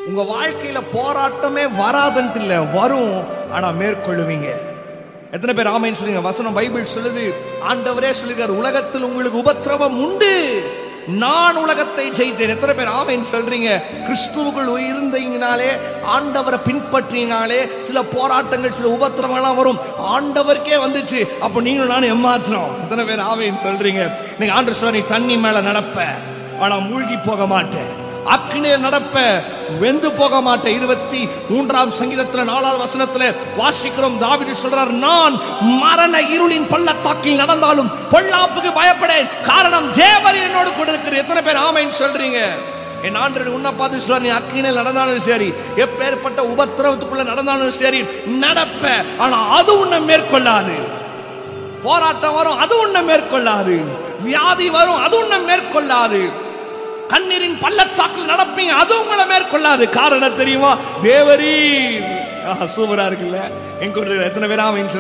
உங்க வாழ்க்கையில போராட்டமே வராதுன்ட்டு இல்ல வரும் ஆனா மேற்கொள்ளுவீங்க எத்தனை பேர் ஆமைன்னு சொல்லுங்க வசனம் பைபிள் சொல்லுது ஆண்டவரே சொல்லுகிறார் உலகத்தில் உங்களுக்கு உபத்திரவம் உண்டு நான் உலகத்தை ஜெயித்தேன் எத்தனை பேர் ஆமைன்னு சொல்றீங்க கிறிஸ்துவுக்குள் இருந்தீங்கனாலே ஆண்டவரை பின்பற்றினாலே சில போராட்டங்கள் சில உபத்திரவங்கள்லாம் வரும் ஆண்டவருக்கே வந்துச்சு அப்ப நீங்களும் நானும் ஏமாத்துறோம் எத்தனை பேர் ஆமைன்னு சொல்றீங்க நீங்க ஆண்டு சொல்ல நீ தண்ணி மேல நடப்ப ஆனா மூழ்கி போக மாட்டேன் அக்னியே நடப்ப வெந்து போக மாட்டேன் இருபத்தி மூன்றாம் சங்கீதத்துல நாலாவது வசனத்துல வாசிக்கிறோம் தாவிது சொல்றார் நான் மரண இருளின் பள்ளத்தாக்கில் நடந்தாலும் பொல்லாப்புக்கு பயப்படேன் காரணம் தேவர் என்னோடு கூட இருக்கிற எத்தனை பேர் ஆமைன்னு சொல்றீங்க என் ஆண்டு உன்னை பார்த்து சொல்ற நீ அக்கினில் நடந்தாலும் சரி எப்பேற்பட்ட உபத்திரவத்துக்குள்ள நடந்தாலும் சரி நடப்ப ஆனா அது உன்னை மேற்கொள்ளாது போராட்டம் வரும் அது உன்னை மேற்கொள்ளாது வியாதி வரும் அது உன்னை மேற்கொள்ளாது கண்ணீரின் பள்ளச்சாக்கில் நடப்பீங்க அது உங்களை மேற்கொள்ளாது காரணம் தெரியுமா தேவரீர் ஆஹா, சூப்பரா இருக்குல்ல எங்க எத்தனை பேரா